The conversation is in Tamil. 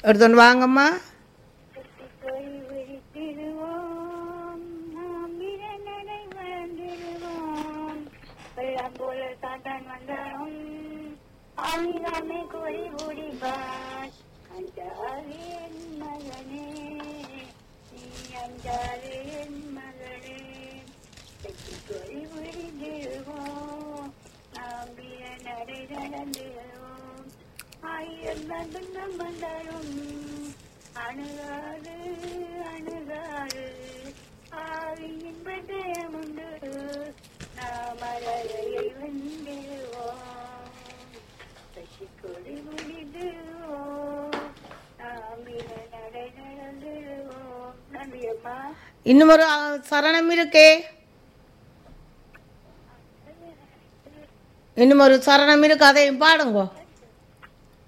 எடுத்துட்டு வாங்கம்மா போய் விழித்திடுவோம் நாம் இரணனை மறந்திடுவோம் வெள்ளம் போல சாத்தான் வந்தாலும் ஆவிதாமே கோரி ஓடிப்பார் அஞ்சாதே என் மகனே நீ அஞ்சாதே என் மகளே வெற்றி கோரி விழித்திடுவோம் நாம் இரணனை நடந்திடுவோம் ஆயிரம் துன்பம் வந்தாலும் அணுகாது அணுகாது ஆவியின் பட்டயம் உண்டு நாம் அழகையை வென்றிடுவோம் சசிக்கொடி முடிடுவோம் நாம் இன நடை நடந்துடுவோம் நன்றி அம்மா இன்னும் ஒரு அ, சரணம் இருக்கே இன்னும் ஒரு சரணம் இருக்கு அதையும் பாடுங்கோ